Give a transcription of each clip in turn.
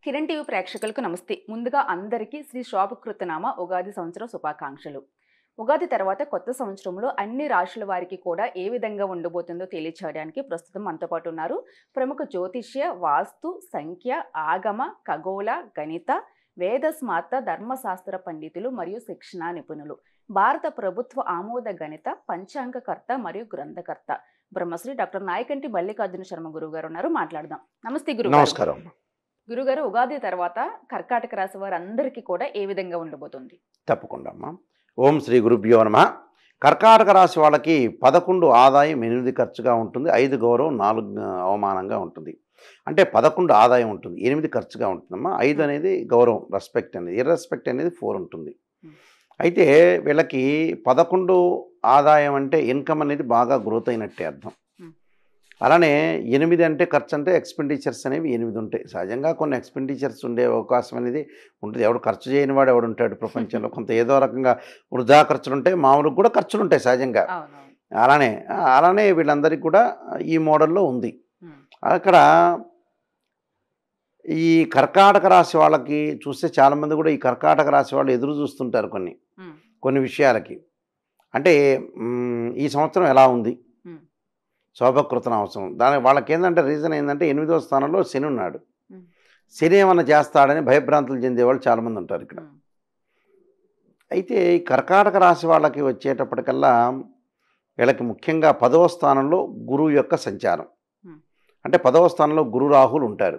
Kiran TV ప్రేక్షకులకు నమస్తే ముందుగా అందరికీ శ్రీ శోభకృతనామ ఉగాది సంవత్సరం శుభాకాంక్షలు ఉగాది తర్వాత కొత్త సంవత్సరంలో అన్ని రాశుల వారికి కూడా ఏ విధంగా ఉండబోతుందో తెలియచేయడానికి ప్రస్తుతం మనతో పాటు ఉన్నారు ప్రముఖ జ్యోతిష్య వాస్తు సంఖ్య ఆగమ ఖగోళ గణిత వేద స్మార్త ధర్మశాస్త్ర పండితులు మరియు శిక్షణా నిపుణులు భారత ప్రభుత్వ ఆమోద గణిత పంచాంగకర్త మరియు గ్రంథకర్త బ్రహ్మశ్రీ డాక్టర్ నాయకంటి మల్లికార్జున శర్మ గురువు గారు ఉన్నారు మాట్లాడదాం నమస్తే గురువు నమస్కారం గురుగారు ఉగాది తర్వాత కర్కాటక రాశి వారందరికీ కూడా ఏ విధంగా ఉండబోతుంది తప్పకుండా అమ్మా ఓం శ్రీ గురుభ్యో నమ కర్కాటక రాశి వాళ్ళకి పదకొండు ఆదాయం ఎనిమిది ఖర్చుగా ఉంటుంది ఐదు గౌరవం నాలుగు అవమానంగా ఉంటుంది అంటే పదకొండు ఆదాయం ఉంటుంది ఎనిమిది ఖర్చుగా ఉంటుందమ్మా ఐదు అనేది గౌరవం రెస్పెక్ట్ అనేది ఇర్రెస్పెక్ట్ అనేది ఫోర్ ఉంటుంది అయితే వీళ్ళకి పదకొండు ఆదాయం అంటే ఇన్కమ్ అనేది బాగా గ్రోత్ అయినట్టే అర్థం Hmm. అలానే ఎనిమిది అంటే ఖర్చు అంటే ఎక్స్పెండిచర్స్ అనేవి ఎనిమిది ఉంటాయి సహజంగా కొన్ని ఎక్స్పెండిచర్స్ ఉండే అవకాశం అనేది ఉంటుంది ఎవడు ఖర్చు చేయని వాడు ఎవడు ఉంటాడు ప్రపంచంలో కొంత ఏదో రకంగా వృధా ఖర్చులు ఉంటాయి మామూలుగా కూడా ఖర్చులు ఉంటాయి సహజంగా అవునవును అలానే ఆ, అలానే వీళ్ళందరికీ కూడా ఈ మోడల్లో ఉంది ఉమ్, అక్కడ ఈ కర్కాటక రాశి వాళ్ళకి చూస్తే చాలామంది కూడా ఈ కర్కాటక రాశి వాళ్ళు ఎదురు చూస్తుంటారు కొన్ని ఉమ్, కొన్ని విషయాలకి అంటే మ్, ఈ సంవత్సరం ఎలా ఉంది ఉమ్, శోభకృతన అవసరం దాని వాళ్ళకి ఏంటంటే రీజన్ ఏంటంటే ఎనిమిదవ స్థానంలో శని ఉన్నాడు ఉమ్, శని ఏమన్నా చేస్తాడని భయభ్రాంతులు చెందేవాళ్ళు చాలామంది ఉంటారు ఇక్కడ ఉమ్, అయితే ఈ కర్కాటక రాశి వాళ్ళకి వచ్చేటప్పటికల్లా వీళ్ళకి ముఖ్యంగా పదవ స్థానంలో గురువు యొక్క సంచారం Hmm. అంటే పదవ స్థానంలో గురు రాహులు ఉంటారు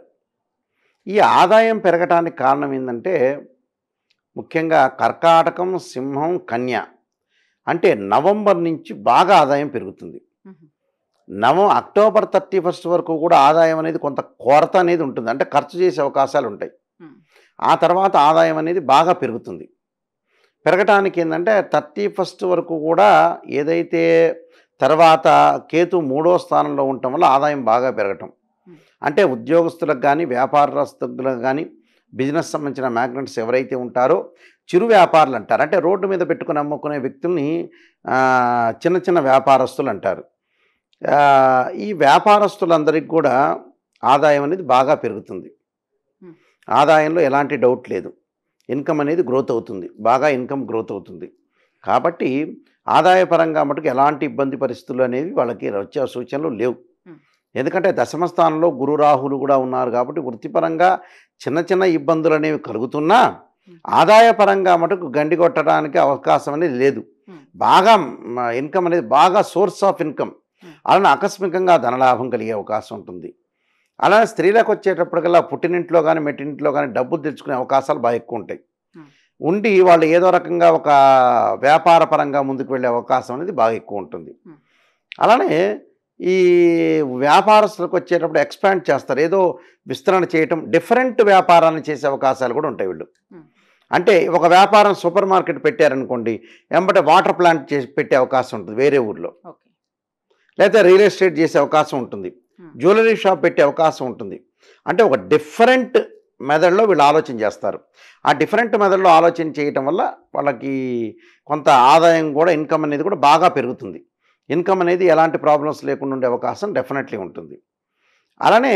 ఈ ఆదాయం పెరగటానికి కారణం ఏంటంటే ముఖ్యంగా కర్కాటకం సింహం కన్య అంటే నవంబర్ నుంచి బాగా ఆదాయం పెరుగుతుంది ఉమ్, నవం అక్టోబర్ థర్టీ ఫస్ట్ వరకు కూడా ఆదాయం అనేది కొంత కొరత అనేది ఉంటుంది అంటే ఖర్చు చేసే అవకాశాలు ఉంటాయి ఉమ్, ఆ తర్వాత ఆదాయం అనేది బాగా పెరుగుతుంది పెరగటానికి ఏంటంటే థర్టీ ఫస్ట్ వరకు కూడా ఏదైతే తర్వాత కేతు మూడో స్థానంలో ఉండటం వల్ల ఆదాయం బాగా పెరగటం Hmm. అంటే ఉద్యోగస్తులకు కానీ వ్యాపారస్తులకు కానీ బిజినెస్ సంబంధించిన మ్యాగ్నెట్స్ ఎవరైతే ఉంటారో చిరు వ్యాపారులు అంటారు అంటే రోడ్డు మీద పెట్టుకుని అమ్ముకునే వ్యక్తుల్ని ఆ, చిన్న చిన్న వ్యాపారస్తులు అంటారు ఆ, ఈ వ్యాపారస్తులందరికీ కూడా ఆదాయం అనేది బాగా పెరుగుతుంది Hmm. ఆదాయంలో ఎలాంటి డౌట్ లేదు ఇన్కమ్ అనేది గ్రోత్ అవుతుంది బాగా ఇన్కమ్ గ్రోత్ అవుతుంది కాబట్టి ఆదాయపరంగా మటుకు ఎలాంటి ఇబ్బంది పరిస్థితులు అనేవి వాళ్ళకి వచ్చే సూచనలు లేవు Hmm. ఎందుకంటే దశమ స్థానంలో గురు రాహులు కూడా ఉన్నారు కాబట్టి వృత్తిపరంగా చిన్న చిన్న ఇబ్బందులు అనేవి కలుగుతున్నా Hmm. ఆదాయపరంగా మటుకు గండి కొట్టడానికి అవకాశం అనేది లేదు ఉమ్, బాగా ఇన్కమ్ అనేది బాగా సోర్స్ ఆఫ్ ఇన్కమ్ Hmm. అలానే ఆకస్మికంగా ధనలాభం కలిగే అవకాశం ఉంటుంది అలానే స్త్రీలకు వచ్చేటప్పటికల్లా పుట్టినింట్లో కానీ మెట్టినింట్లో కానీ డబ్బులు తెచ్చుకునే అవకాశాలు బాగా ఎక్కువ ఉంటాయి Hmm. ఉండి వాళ్ళు ఏదో రకంగా ఒక వ్యాపార పరంగా ముందుకు వెళ్ళే అవకాశం అనేది బాగా ఎక్కువ ఉంటుంది Hmm. అలానే ఈ వ్యాపారస్తులకు వచ్చేటప్పుడు ఎక్స్పాండ్ చేస్తారు ఏదో విస్తరణ చేయటం డిఫరెంట్ వ్యాపారాన్ని చేసే అవకాశాలు కూడా ఉంటాయి వీళ్ళు Hmm. అంటే ఒక వ్యాపారం సూపర్ మార్కెట్ పెట్టారనుకోండి ఎంబటే వాటర్ ప్లాంట్ చేసి పెట్టే అవకాశం ఉంటుంది వేరే ఊర్లో ఓకే లేదా రియల్ ఎస్టేట్ చేసే అవకాశం ఉంటుంది Hmm. జ్యువెలరీ షాప్ పెట్టే అవకాశం ఉంటుంది అంటే ఒక డిఫరెంట్ మెథడ్లో వీళ్ళు ఆలోచన చేస్తారు ఆ డిఫరెంట్ మెథడ్లో ఆలోచన చేయటం వల్ల వాళ్ళకి కొంత ఆదాయం కూడా ఇన్కమ్ అనేది కూడా బాగా పెరుగుతుంది ఇన్కమ్ అనేది ఎలాంటి ప్రాబ్లమ్స్ లేకుండా ఉండే అవకాశం డెఫినెట్లీ ఉంటుంది అలానే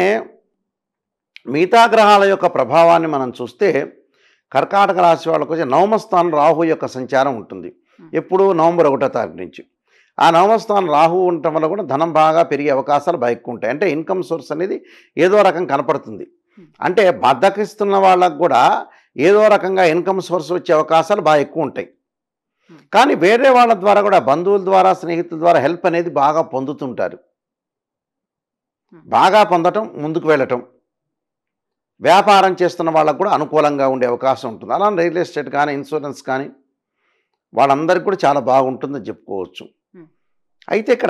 మిగతా గ్రహాల యొక్క ప్రభావాన్ని మనం చూస్తే కర్కాటక రాశి వాళ్ళకు వచ్చే నవమ స్థానం రాహు యొక్క సంచారం ఉంటుంది Hmm. ఎప్పుడు నవంబర్ ఒకటో తారీఖు నుంచి ఆ నవమ స్థానం రాహు ఉండటం వల్ల కూడా ధనం బాగా పెరిగే అవకాశాలు బాగా ఎక్కువ ఉంటాయి అంటే ఇన్కమ్ సోర్స్ అనేది ఏదో రకం కనపడుతుంది Hmm. అంటే బద్దకిస్తున్న వాళ్ళకు కూడా ఏదో రకంగా ఇన్కమ్ సోర్స్ వచ్చే అవకాశాలు బాగా ఎక్కువ ఉంటాయి Hmm. కానీ వేరే వాళ్ళ ద్వారా కూడా బంధువుల ద్వారా స్నేహితుల ద్వారా హెల్ప్ అనేది బాగా పొందుతుంటారు Hmm. బాగా పొందటం ముందుకు వెళ్ళటం వ్యాపారం చేస్తున్న వాళ్ళకు కూడా అనుకూలంగా ఉండే అవకాశం ఉంటుంది అలా రియల్ ఎస్టేట్ కానీ ఇన్సూరెన్స్ కానీ వాళ్ళందరికీ కూడా చాలా బాగుంటుందని చెప్పుకోవచ్చు Hmm. అయితే ఇక్కడ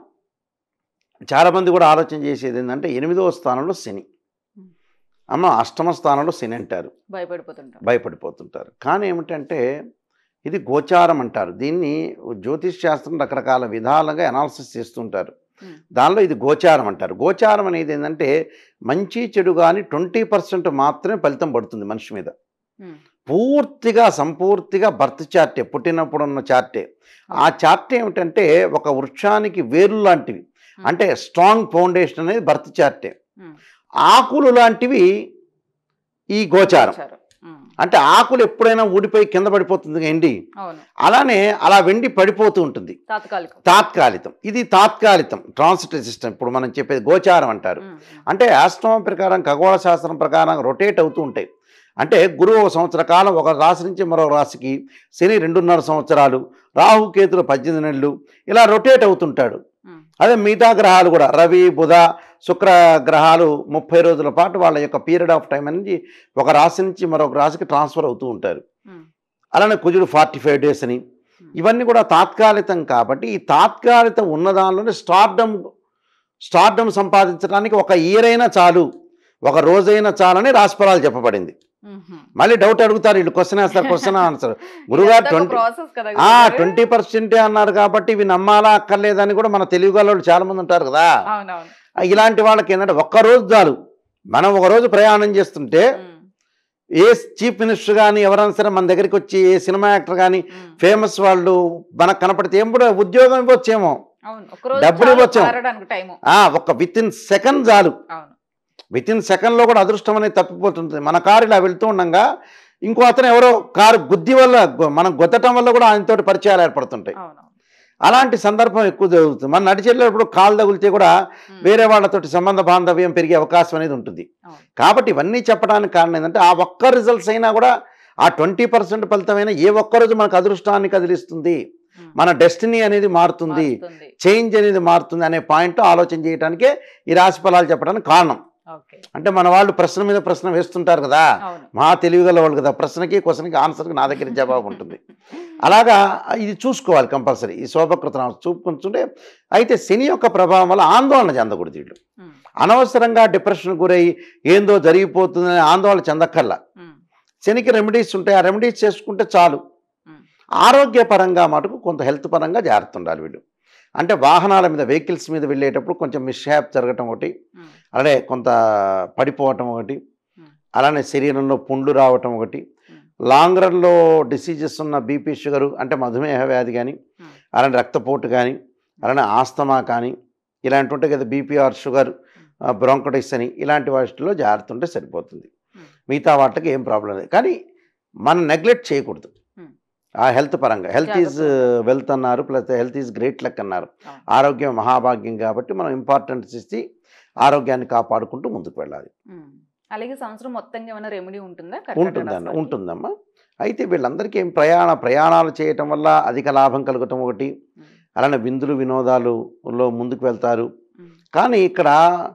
చాలామంది కూడా ఆలోచన చేసేది ఏంటంటే ఎనిమిదవ స్థానంలో శని Hmm. అమ్మ అష్టమ స్థానంలో శని అంటారు భయపడిపోతుంటాం భయపడిపోతుంటారు కానీ ఏమిటంటే ఇది గోచారం అంటారు దీన్ని జ్యోతిష్ శాస్త్రం రకరకాల విధాలుగా అనాలిసిస్ చేస్తుంటారు ఉమ్, దానిలో ఇది గోచారం అంటారు గోచారం అనేది ఏంటంటే మంచి చెడు కానీ ట్వంటీ పర్సెంట్ మాత్రమే ఫలితం పడుతుంది మనిషి మీద ఉమ్, పూర్తిగా సంపూర్తిగా బర్త్ చార్టే పుట్టినప్పుడు ఉన్న చార్టే ఆ చార్ట్ ఏమిటంటే ఒక వృక్షానికి వేర్లు లాంటివి ఉమ్, అంటే స్ట్రాంగ్ ఫౌండేషన్ అనేది బర్త్ చార్టే ఉమ్, ఆకులు లాంటివి ఈ గోచారం గోచారం. ఉమ్, అంటే ఆకులు ఎప్పుడైనా ఊడిపోయి కింద పడిపోతుంది ఎండి అవును అలానే అలా వెండి పడిపోతూ ఉంటుంది తాత్కాలికం తాత్కాలికం ఇది తాత్కాలికం ట్రాన్సిట్ సిస్టమ్ ఇప్పుడు మనం చెప్పేది గోచారం అంటారు ఉమ్, అంటే ఆస్ట్రోమం ప్రకారం ఖగోళ శాస్త్రం ప్రకారం రొటేట్ అవుతూ ఉంటాయి అంటే గురువు ఒక సంవత్సర కాలం ఒక రాశి నుంచి మరో రాశికి శని రెండున్నర సంవత్సరాలు రాహు కేతులు పద్దెనిమిది నెలలు ఇలా రొటేట్ అవుతుంటాడు ఉమ్, అదే మిగతా గ్రహాలు కూడా రవి బుధ శుక్ర గ్రహాలు ముప్పై రోజుల పాటు వాళ్ళ యొక్క పీరియడ్ ఆఫ్ టైం అనేది ఒక రాశి నుంచి మరొక రాశికి ట్రాన్స్ఫర్ అవుతూ ఉంటారు ఉమ్, అలానే కుజుడు ఫార్టీ ఫైవ్ డేస్ అని ఇవన్నీ కూడా తాత్కాలికం కాబట్టి ఈ తాత్కాలికం ఉన్న దానిలోనే స్టార్డమ్ స్టార్డమ్ సంపాదించడానికి ఒక ఇయర్ అయినా చాలు ఒక రోజైనా చాలని రాశిఫలాలు చెప్పబడింది ఉమ్. మళ్ళీ డౌట్ అడుగుతారు వీళ్ళు క్వశ్చన్ వేస్తారు క్వశ్చన్ ఆన్సర్ గురుగారు ఇదంతా ఒక ట్వంటీ ప్రాసెస్ కదా ఆ గురుగారు? ట్వంటీ పర్సెంటే అన్నారు కాబట్టి ఇవి నమ్మాలా అక్కర్లేదని కూడా మన తెలుగు వాళ్ళు చాలా మంది ఉంటారు కదా అవునవును ఆ, ఇలాంటి వాళ్ళకి ఏంటంటే ఒక్క రోజు చాలు మనం ఒక రోజు ప్రయాణం చేస్తుంటే ఉమ్, ఏ చీఫ్ మినిస్టర్ కానీ ఎవరైనా సరే మన దగ్గరికి వచ్చి ఏ సినిమా యాక్టర్ కానీ ఉమ్. ఫేమస్ వాళ్ళు మనకు కనపడితే ఏం కూడా ఉద్యోగం ఇవ్వచ్చేమో అవును ఒక రోజు డబ్బులు చాలు ఇవ్వచ్చాం. మారడానికి టైము ఆ, ఒక్క విత్ ఇన్ సెకండ్ చాలు అవును విత్ ఇన్ సెకండ్లో కూడా అదృష్టం అనేది తప్పిపోతుంది మన కారు ఇలా వెళ్తూ ఉండగా ఇంకో అతను ఎవరో కారు గుద్ది వల్ల గు- మనం గుద్దటం వల్ల కూడా ఆయనతోటి పరిచయాలు ఏర్పడుతుంటాయి అవును అలాంటి సందర్భం ఎక్కువ జరుగుతుంది మన నడిచేటప్పుడు కాలు తగిలితే కూడా ఉమ్, వేరే వాళ్ళతోటి సంబంధ బాంధవ్యం పెరిగే అవకాశం అనేది ఉంటుంది అవును. కాబట్టి ఇవన్నీ చెప్పడానికి కారణం ఏంటంటే ఆ ఒక్క రిజల్ట్స్ అయినా కూడా ఆ ట్వంటీ పర్సెంట్ ఫలితమైన ఏ ఒక్కరోజు మనకు అదృష్టాన్ని కదిలిస్తుంది ఉమ్, మన డెస్టినీ అనేది మారుతుంది మారుతుంది. చేంజ్ అనేది మారుతుంది అనే పాయింట్ ఆలోచన చేయడానికే ఈ రాశి ఫలాలు చెప్పడానికి కారణం ఓకే అంటే మన వాళ్ళు ప్రశ్న మీద ప్రశ్న వేస్తుంటారు కదా అవును మా తెలివిగల వాళ్ళు కదా ప్రశ్నకి క్వశ్చన్కి ఆన్సర్కి నా దగ్గర జవాబు ఉంటుంది అలాగా ఇది చూసుకోవాలి కంపల్సరీ ఈ శోభకృత చూపుకుంటుంటే అయితే శని యొక్క ప్రభావం వల్ల ఆందోళన చెందకూడదు వీళ్ళు ఉమ్, అనవసరంగా డిప్రెషన్ గురై ఏందో జరిగిపోతుందని ఆందోళన చెందక్కర్లా ఉమ్, శనికి రెమెడీస్ ఉంటాయి ఆ రెమెడీస్ చేసుకుంటే చాలు ఉమ్, ఆరోగ్యపరంగా మటుకు కొంత హెల్త్ పరంగా జాగ్రత్త ఉండాలి వీళ్ళు అంటే వాహనాల మీద వెహికల్స్ మీద వెళ్ళేటప్పుడు కొంచెం మిస్హ్యాప్ జరగటం ఒకటి ఉమ్, అలానే కొంత పడిపోవటం ఒకటి Hmm. అలానే శరీరంలో పుండ్లు రావటం ఒకటి Hmm. లాంగ్ రన్లో డిసీజెస్ ఉన్న బీపీ షుగరు అంటే మధుమేహ వ్యాధి కానీ Hmm. అలానే రక్తపోటు కానీ అలానే ఆస్తమా కానీ ఇలాంటి ఉంటాయి కదా బీపీఆర్ షుగర్ బ్రాంకటైస్ అని ఇలాంటి వాటిలో జాగ్రత్త ఉంటే సరిపోతుంది Hmm. మిగతా వాటికి ఏం ప్రాబ్లం లేదు కానీ మనం నెగ్లెక్ట్ చేయకూడదు Hmm. ఆ హెల్త్ పరంగా హెల్త్ ఈజ్ జాగ్రత్త. వెల్త్ అన్నారు plus health is great luck అన్నారు అవును. ఆరోగ్యం మహాభాగ్యం కాబట్టి మనం ఇంపార్టెన్స్ ఇచ్చి ఆరోగ్యాన్ని కాపాడుకుంటూ ముందుకు వెళ్ళాలి ఉమ్. అలాగే సంవత్సరం మొత్తంగా ఏమైనా రెమెడీ ఉంటుందా ఉంటుందన్న కర్కాటక ఉంటుందమ్మా అయితే వీళ్ళందరికీ ఏం ప్రయాణ ప్రయాణాలు చేయటం వల్ల అధిక లాభం కలగటం ఒకటి ఉమ్, అలానే విందులు వినోదాలులో ముందుకు వెళ్తారు ఉమ్, కానీ ఇక్కడ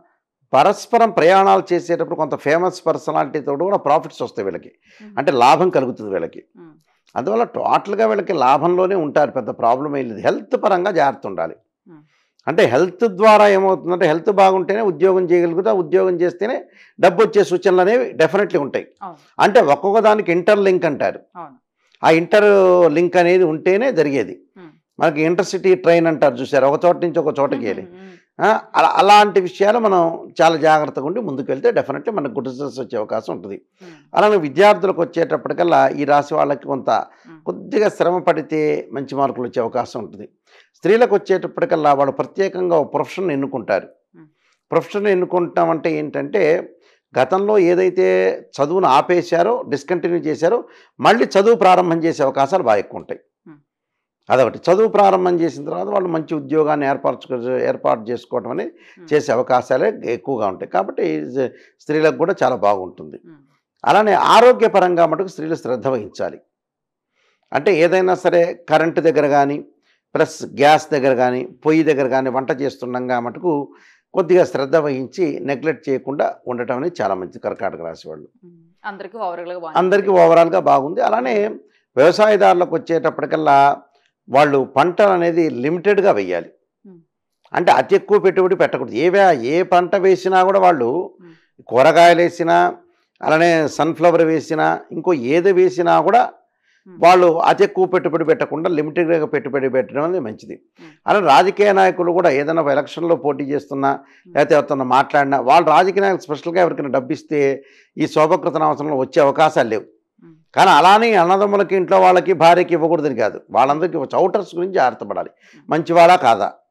పరస్పరం ప్రయాణాలు చేసేటప్పుడు కొంత ఫేమస్ పర్సనాలిటీతో కూడా ప్రాఫిట్స్ వస్తాయి వీళ్ళకి ఉమ్, అంటే లాభం కలుగుతుంది వీళ్ళకి ఉమ్, అందువల్ల టోటల్గా వీళ్ళకి లాభంలోనే ఉంటారు పెద్ద ప్రాబ్లం ఏం లేదు హెల్త్ పరంగా జాగ్రత్త ఉండాలి Hmm. అంటే హెల్త్ ద్వారా ఏమవుతుందంటే హెల్త్ బాగుంటేనే ఉద్యోగం చేయగలుగుతా ఉద్యోగం చేస్తేనే డబ్బు వచ్చే సూచనలు అనేవి డెఫినెట్లీ ఉంటాయి అవును అంటే ఒక్కొక్క దానికి ఇంటర్ లింక్ అంటారు అవును ఆ ఇంటర్ లింక్ అనేది ఉంటేనే జరిగేది ఉమ్. మనకి ఇంటర్సిటీ ట్రైన్ అంటారు చూసారు ఒక చోట నుంచి ఒక చోటకి వెళ్ళి ఉమ్, ఉమ్, ఆ, అలా అలాంటి విషయాలు మనం చాలా జాగ్రత్తగా ఉండి ముందుకు వెళ్తే డెఫినెట్లీ మనకు గుడ్ రిజల్ట్స్ వచ్చే అవకాశం ఉంటుంది ఉమ్, అలానే విద్యార్థులకు వచ్చేటప్పటికల్లా ఈ రాశి వాళ్ళకి కొంత ఉమ్, కొద్దిగా శ్రమ పడితే మంచి మార్కులు వచ్చే అవకాశం ఉంటుంది స్త్రీలకు వచ్చేటప్పటికల్లా వాళ్ళు ప్రత్యేకంగా ఒక ప్రొఫెషన్ ఎన్నుకుంటారు Hmm. ప్రొఫెషన్ ఎన్నుకుంటాం అంటే ఏంటంటే గతంలో ఏదైతే చదువును ఆపేశారో డిస్కంటిన్యూ చేశారో మళ్ళీ చదువు ప్రారంభం చేసే అవకాశాలు బాగా ఎక్కువ ఉంటాయి Hmm. అదొకటి చదువు ప్రారంభం చేసిన తర్వాత వాళ్ళు మంచి ఉద్యోగాన్ని ఏర్పరచుకో ఏర్పాటు చేసుకోవడం అనేది ఉమ్, చేసే అవకాశాలే ఎక్కువగా ఉంటాయి కాబట్టి ఇది స్త్రీలకు కూడా చాలా బాగుంటుంది ఉమ్, అలానే ఆరోగ్యపరంగా మటుకు స్త్రీలు శ్రద్ధ వహించాలి అంటే ఏదైనా సరే కరెంటు దగ్గర కానీ ప్లస్ గ్యాస్ దగ్గర కానీ పొయ్యి దగ్గర కానీ వంట చేస్తుండగా మటుకు కొద్దిగా శ్రద్ధ వహించి నెగ్లెక్ట్ చేయకుండా ఉండటం అనేది చాలా మంచిది కర్కాటక రాశి వాళ్ళు ఉమ్. అందరికీ ఓవరాల్గా బాగా అందరికీ ఓవరాల్గా బాగుంది అలానే వ్యవసాయదారులకు వచ్చేటప్పటికల్లా వాళ్ళు పంటలు అనేది లిమిటెడ్గా వేయాలి Hmm. అంటే అతి ఎక్కువ పెట్టుబడి పెట్టకూడదు ఏ వే- ఏ పంట వేసినా కూడా వాళ్ళు Hmm. కూరగాయలు వేసినా అలానే సన్ఫ్లవర్ వేసినా ఇంకో ఏది వేసినా కూడా Hmm. వాళ్ళు అతి ఎక్కువ పెట్టుబడి పెట్టకుండా లిమిటెడ్గా పెట్టుబడి పెట్టడం అనేది మంచిది Hmm. అలా రాజకీయ నాయకులు కూడా ఏదైనా ఎలక్షన్లో పోటీ చేస్తున్నా లేకపోతే ఎవరితో మాట్లాడినా వాళ్ళు రాజకీయ నాయకులు స్పెషల్గా ఎవరికైనా డబ్బు ఇస్తే ఈ శోభకృత అవసరంలో వచ్చే అవకాశాలు లేవు ఉమ్, కానీ అలానే అన్నదమ్ములకి ఇంట్లో వాళ్ళకి భార్యకి ఇవ్వకూడదని కాదు వాళ్ళందరికీ చౌటర్స్ గురించి జాగ్రత్త పడాలి మంచివాడా కాదా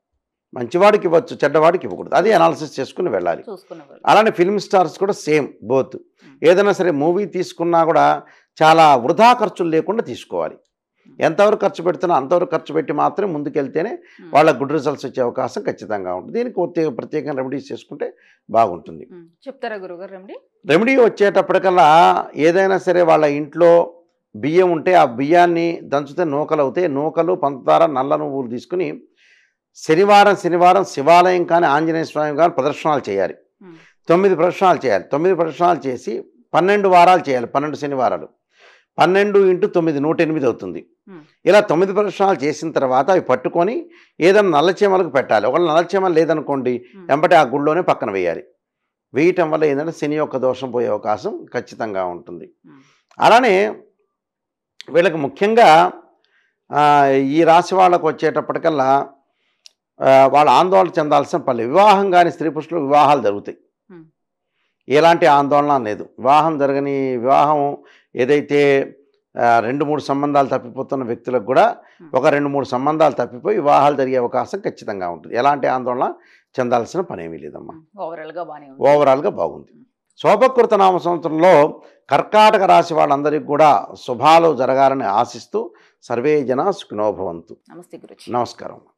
మంచివాడికి ఇవ్వచ్చు చెడ్డవాడికి ఇవ్వకూడదు అది అనాలిసిస్ చేసుకుని వెళ్ళాలి చూసుకునేవారు అలానే ఫిల్మ్ స్టార్స్ కూడా సేమ్ బోత్ ఏదైనా సరే మూవీ తీసుకున్నా కూడా చాలా వృధా ఖర్చులు లేకుండా తీసుకోవాలి ఎంతవరకు ఖర్చు పెడుతున్నా అంతవరకు ఖర్చు పెట్టి మాత్రమే ముందుకెళ్తేనే ఉమ్. వాళ్ళ గుడ్ రిజల్ట్స్ వచ్చే అవకాశం ఖచ్చితంగా ఉంటుంది దీనికి ప్రత్యేక ప్రత్యేకంగా రెమెడీస్ చేసుకుంటే బాగుంటుంది ఉమ్. చెప్తారా గురుగారు రెమెడీ రెమెడీ వచ్చేటప్పటికల్లా ఏదైనా సరే వాళ్ళ ఇంట్లో బియ్యం ఉంటే ఆ బియ్యాన్ని దంచితే నూకలు అవుతాయి నూకలు పంచదార నల్ల నువ్వులు తీసుకుని శనివారం శనివారం శివాలయం కానీ ఆంజనేయ స్వామి కానీ ప్రదర్శనలు చేయాలి ఉమ్. తొమ్మిది ప్రదర్శనలు చేయాలి తొమ్మిది ప్రదర్శనలు చేసి పన్నెండు వారాలు చేయాలి పన్నెండు శనివారాలు పన్నెండు ఇంటూ తొమ్మిది నూట ఎనిమిది అవుతుంది ఉమ్. ఇలా తొమ్మిది ప్రదర్శనలు చేసిన తర్వాత అవి పట్టుకొని ఏదైనా నల్లచీమలకు పెట్టాలి ఒకవేళ నల్లచీమ లేదనుకోండి ఉమ్. వెంబటి ఆ గుళ్ళోనే పక్కన వేయాలి వేయటం వల్ల ఏంటంటే శని యొక్క దోషం పోయే అవకాశం ఖచ్చితంగా ఉంటుంది ఉమ్. అలానే వీళ్ళకి ముఖ్యంగా ఆ, ఈ రాశి వాళ్ళకు వచ్చేటప్పటికల్లా ఆ, వాళ్ళు ఆందోళన చెందాల్సిన పని లేదు. వివాహం కానీ స్త్రీ పురుషులు వివాహాలు జరుగుతాయి Hmm. ఎలాంటి ఆందోళన లేదు వివాహం జరగని వివాహం ఏదైతే ఆ, రెండు మూడు సంబంధాలు తప్పిపోతున్న వ్యక్తులకు కూడా Hmm. ఒక రెండు మూడు సంబంధాలు తప్పిపోయి వివాహాలు జరిగే అవకాశం ఖచ్చితంగా ఉంటుంది ఎలాంటి ఆందోళన చెందాల్సిన పని ఏమీ లేదమ్మా ఓవరాల్ గా బానే ఉంది ఓవరాల్గా బాగుంది శోభకృత నామ సంవత్సరంలో కర్కాటక రాశి వాళ్ళందరికీ కూడా శుభాలు జరగాలని ఆశిస్తూ సర్వే జన సుఖినోభవంతు నమస్తే గురుజీ నమస్కారం